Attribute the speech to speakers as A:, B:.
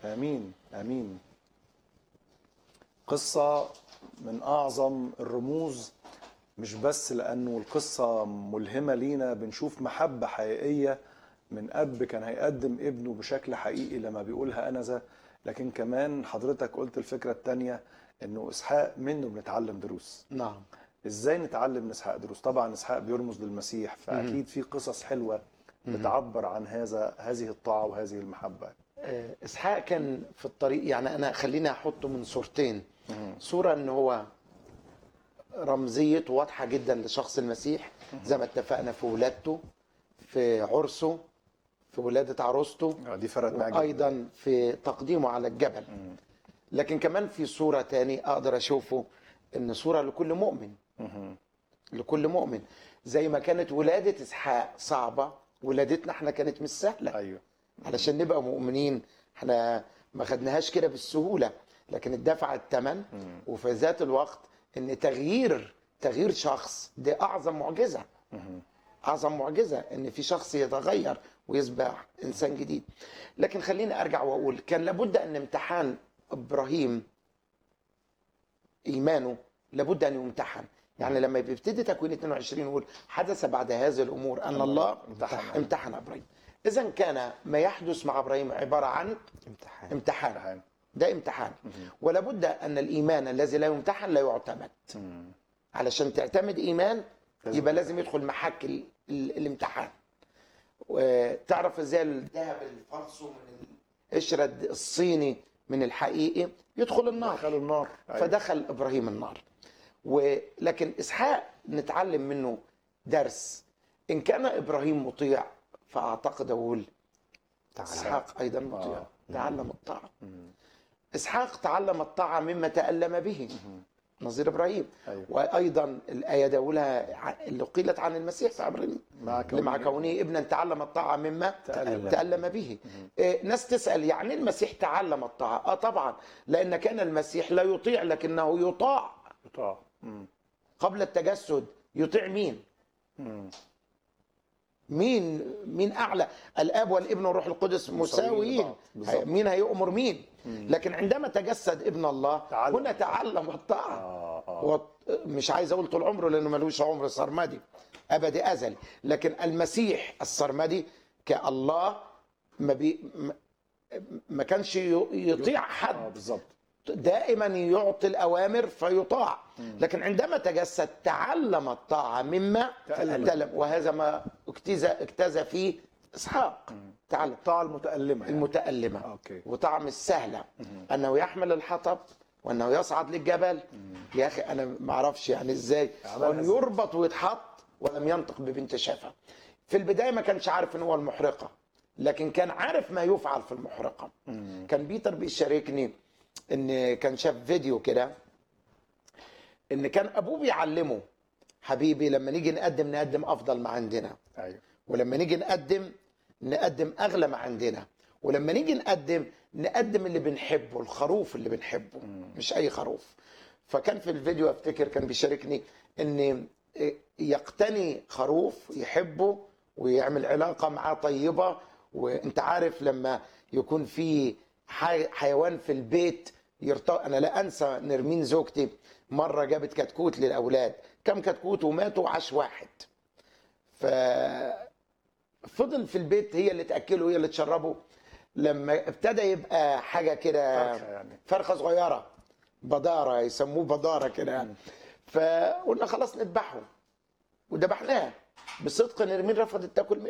A: امين امين قصه من اعظم الرموز مش بس لانه القصه ملهمه لينا بنشوف محبه حقيقيه من اب كان هيقدم ابنه بشكل حقيقي لما بيقولها انا ذا لكن كمان حضرتك قلت الفكره الثانيه انه اسحاق منه بنتعلم دروس
B: نعم
A: ازاي نتعلم من اسحاق دروس طبعا اسحاق بيرمز للمسيح فاكيد في قصص حلوه بتعبر عن هذا هذه الطاعه وهذه المحبه
B: آه، اسحاق كان في الطريق يعني انا خليني احطه من صورتين صوره ان هو رمزيته واضحه جدا لشخص المسيح زي ما اتفقنا في ولادته في عرسه في ولاده عروسته
A: آه، دي فرقت معاك جداً.
B: ايضا في تقديمه على الجبل لكن كمان في صوره تاني اقدر اشوفه ان صوره لكل مؤمن لكل مؤمن زي ما كانت ولاده اسحاق صعبه ولادتنا احنا كانت مش سهله
A: ايوه
B: علشان نبقى مؤمنين احنا ما خدناهاش كده بالسهوله لكن اتدفع الثمن وفي ذات الوقت ان تغيير تغيير شخص دي اعظم معجزه اعظم معجزه ان في شخص يتغير ويصبح انسان جديد لكن خليني ارجع واقول كان لابد ان امتحان ابراهيم ايمانه لابد ان يمتحن يعني لما بيبتدي تكوين 22 يقول حدث بعد هذه الامور ان الله
A: امتحن.
B: امتحن ابراهيم اذا كان ما يحدث مع ابراهيم عباره عن
C: امتحان
B: امتحان
A: امتحان.
B: ده امتحان ولا بد ان الايمان الذي لا يمتحن لا يعتمد علشان تعتمد ايمان
A: لازم
B: يبقى لازم يدخل محك ال- ال- الامتحان وتعرف ازاي الذهب الفرصه من القشره الصيني من الحقيقي يدخل النار
A: دخلوا النار أيوة.
B: فدخل ابراهيم النار ولكن اسحاق نتعلم منه درس ان كان ابراهيم مطيع فاعتقد اقول اسحاق ايضا مطيع
A: آه.
B: تعلم الطاعه اسحاق تعلم الطاعه مما تالم به نظير ابراهيم
A: أيوة.
B: وايضا الايه دي اقولها ع- اللي قيلت عن المسيح في ابراهيم
A: مع
B: اللي مع
A: كونه
B: كونه ابنا تعلم الطاعه مما
A: تألم.
B: تالم به إيه، ناس تسال يعني إيه المسيح تعلم الطاعه اه طبعا لان كان المسيح لا يطيع لكنه يطاع
A: بتاع مم.
B: قبل التجسد يطيع مين
A: مم.
B: مين مين اعلى الاب والابن والروح القدس مساويين
A: لبعض. بالظبط.
B: هي- مين هيؤمر مين لكن عندما تجسد ابن الله
A: تعلم.
B: هنا تعلم الطاعه
A: آه، آه.
B: هو مش عايز اقول طول عمره لانه ملوش عمر سرمدي ابدي ازلي لكن المسيح السرمدي كالله ما بي ما- ما كانش ي- يطيع
A: اه
B: حد
A: بالظبط
B: دائما يعطي الاوامر فيطاع لكن عندما تجسد تعلم الطاعه مما
A: تألم.
B: تألم وهذا ما اجتزى اجتزى فيه اسحاق تعلم
A: الطاعه المتالمه يعني.
B: المتألمة
A: أوكي.
B: وطعم السهلة أنه يحمل الحطب وأنه يصعد للجبل يا أخي أنا ما أعرفش يعني إزاي
A: عملها
B: وأن
A: إزاي؟
B: يربط ويتحط ولم ينطق ببنت شافة في البداية ما كانش عارف أن هو المحرقة لكن كان عارف ما يفعل في المحرقة كان بيتر بيشاركني ان كان شاف فيديو كده ان كان ابوه بيعلمه حبيبي لما نيجي نقدم نقدم افضل ما عندنا
A: ايوه
B: ولما نيجي نقدم نقدم اغلى ما عندنا ولما نيجي نقدم نقدم اللي بنحبه الخروف اللي بنحبه مش اي خروف فكان في الفيديو افتكر كان بيشاركني ان يقتني خروف يحبه ويعمل علاقه معاه طيبه وانت عارف لما يكون في حي- حيوان في البيت يرت... انا لا انسى نرمين زوجتي مره جابت كتكوت للاولاد كم كتكوت وماتوا وعاش واحد ف فضل في البيت هي اللي تاكله هي اللي تشربه لما ابتدى يبقى حاجه كده
A: فرخة يعني.
B: فرخه صغيره بداره يسموه بداره كده يعني فقلنا خلاص نذبحه وذبحناه بصدق نرمين رفضت تاكل منه